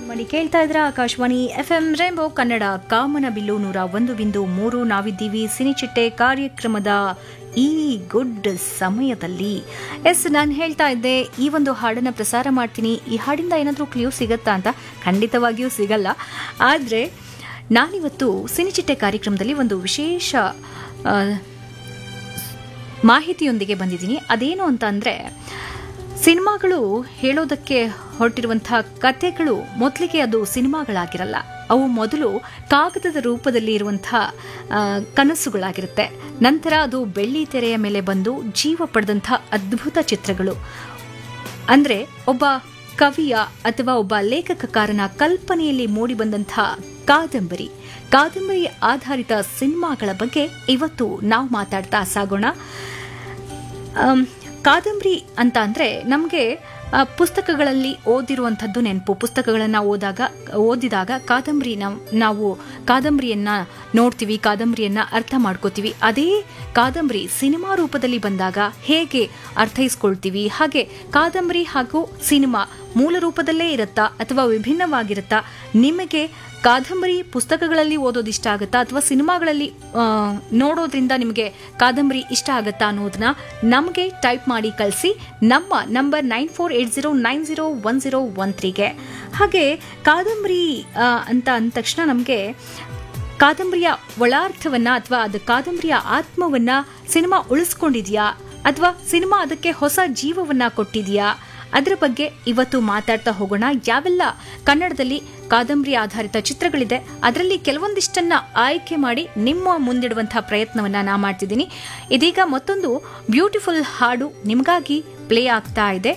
ಮಾಡಿ ಕೇಳ್ತಾ ಇದ್ರ Akashvani F M rainbow Kannada ಕಾಮನ ಬಿಲ್ಲು ನೂರ ಒಂದು ಬಿಂದು ಮೂರು ನಾವಿದ್ದೀವಿ ಸಿನಿಚಿಟ್ಟೆ ಕಾರ್ಯಕ್ರಮದ ಈ ಗುಡ್ ಸಮಯದಲ್ಲಿ ಎಸ್ ನಾನು ಹೇಳ್ತಾ ಇದ್ದೆ ಈ ಒಂದು ಹಾಡನ್ನು ಪ್ರಸಾರ ಮಾಡ್ತೀನಿ ಈ ಹಾಡಿಂದ ಏನಾದರೂ ಕ್ಲಿಯೂ ಸಿಗತ್ತಾ ಅಂತ ಖಂಡಿತವಾಗಿಯೂ ಸಿಗಲ್ಲ ಆದರೆ ನಾನಿವತ್ತು ಸಿನಿಚಿಟ್ಟೆ ಕಾರ್ಯಕ್ರಮದಲ್ಲಿ ಒಂದು ವಿಶೇಷ ಆ, ಮಾಹಿತಿಯೊಂದಿಗೆ ಬಂದಿದ್ದೀನಿ ಅದೇನು ಅಂತ ಅಂದರೆ ಸಿನಿಮಾಗಳು ಹೇಳೋದಕ್ಕೆ ಹೊರಟಿರುವಂತಹ ಕಥೆಗಳು ಮೊದಲಿಗೆ ಅದು ಸಿನಿಮಾಗಳಾಗಿರಲ್ಲ ಅವು ಮೊದಲು ಕಾಗದದ ರೂಪದಲ್ಲಿ ಇರುವಂತಹ ಆ, ಕನಸುಗಳಾಗಿರುತ್ತೆ ನಂತರ ಅದು ಬೆಳ್ಳಿ ತೆರೆಯ ಮೇಲೆ ಬಂದು ಜೀವ ಪಡೆದಂಥ ಅದ್ಭುತ ಚಿತ್ರಗಳು ಅಂದ್ರೆ ಒಬ್ಬ ಕವಿಯ ಅಥವಾ ಒಬ್ಬ ಲೇಖಕಕಾರನ ಕಲ್ಪನೆಯಲ್ಲಿ ಮೂಡಿಬಂದಂತಹ ಕಾದಂಬರಿ ಕಾದಂಬರಿ ಆಧಾರಿತ ಸಿನಿಮಾಗಳ ಬಗ್ಗೆ ಇವತ್ತು ನಾವು ಮಾತಾಡ್ತಾ ಸಾಗೋಣ ಆಮ್, ಕಾದಂಬರಿ ಅಂತ ಅಂದ್ರೆ ನಮಗೆ ಪುಸ್ತಕಗಳಲ್ಲಿ ಓದಿರುವಂಥದ್ದು ನೆನಪು ಪುಸ್ತಕಗಳನ್ನು ಓದಾಗ ಓದಿದಾಗ ಕಾದಂಬರಿ ನಾವು ನಾವು ಕಾದಂಬರಿಯನ್ನ ನೋಡ್ತೀವಿ ಕಾದಂಬರಿಯನ್ನ ಅರ್ಥ ಮಾಡ್ಕೋತೀವಿ ಅದೇ ಕಾದಂಬರಿ ಸಿನಿಮಾ ರೂಪದಲ್ಲಿ ಬಂದಾಗ ಹೇಗೆ ಅರ್ಥೈಸ್ಕೊಳ್ತೀವಿ ಹಾಗೆ ಕಾದಂಬರಿ ಹಾಗೂ ಸಿನಿಮಾ ಮೂಲ ರೂಪದಲ್ಲೇ ಇರುತ್ತಾ ಅಥವಾ ವಿಭಿನ್ನವಾಗಿರುತ್ತಾ ನಿಮಗೆ ಕಾದಂಬರಿ ಪುಸ್ತಕಗಳಲ್ಲಿ ಓದೋದು ಇಷ್ಟ ಆಗುತ್ತಾ ಅಥವಾ ಸಿನಿಮಾಗಳಲ್ಲಿ ಆ, ನೋಡೋದ್ರಿಂದ ನಿಮಗೆ ಕಾದಂಬರಿ ಇಷ್ಟ ಆಗುತ್ತಾ ಅನ್ನೋದನ್ನ ನಮಗೆ ಟೈಪ್ ಮಾಡಿ ಕಳಿಸಿ ನಮ್ಮ number nine four eight zero nine zero one zero one ತ್ರೀಗೆ ಹಾಗೆ ಕಾದಂಬರಿ ಆ, ಅಂತ ಅಂದ ತಕ್ಷಣ ನಮಗೆ ಕಾದಂಬರಿಯ ಒಳಾರ್ಥವನ್ನ ಅಥವಾ ಅದು ಕಾದಂಬರಿಯ ಆತ್ಮವನ್ನ ಸಿನಿಮಾ ಉಳಿಸ್ಕೊಂಡಿದ್ಯಾ ಅಥವಾ ಸಿನಿಮಾ ಅದಕ್ಕೆ ಹೊಸ ಜೀವವನ್ನ ಕೊಟ್ಟಿದ್ಯಾ ಅದರ ಬಗ್ಗೆ ಇವತ್ತು ಮಾತಾಡ್ತಾ ಹೋಗೋಣ ಯಾವೆಲ್ಲ ಕನ್ನಡದಲ್ಲಿ ಕಾದಂಬರಿ ಆಧಾರಿತ ಚಿತ್ರಗಳಿದೆ ಅದರಲ್ಲಿ ಕೆಲವೊಂದಿಷ್ಟನ್ನ ಆಯ್ಕೆ ಮಾಡಿ ನಿಮ್ಮ ಮುಂದಿಡುವಂತಹ ಪ್ರಯತ್ನವನ್ನ ನಾ ಮಾಡ್ತಿದ್ದೀನಿ ಇದೀಗ ಮತ್ತೊಂದು ಬ್ಯೂಟಿಫುಲ್ ಹಾಡು ನಿಮಗಾಗಿ ಪ್ಲೇ ಆಗ್ತಾ ಇದೆ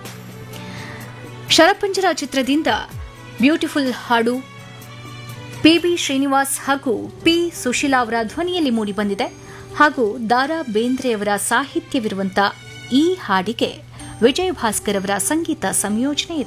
ಶರಪಂಜರ ಚಿತ್ರದಿಂದ ಬ್ಯೂಟಿಫುಲ್ ಹಾಡು ಪಿ ಬಿ ಶ್ರೀನಿವಾಸ್ ಹಾಗೂ ಪಿ ಸುಶೀಲಾ ಅವರ ಧ್ವನಿಯಲ್ಲಿ ಮೂಡಿಬಂದಿದೆ ಹಾಗೂ ದಾರಾ ಬೇಂದ್ರೆಯವರ ಸಾಹಿತ್ಯವಿರುವಂತ ಈ ಹಾಡಿಗೆ ವಿಜಯ ಭಾಸ್ಕರ್ ಅವರ ಸಂಗೀತ ಸಂಯೋಜನೆ ಇದೆ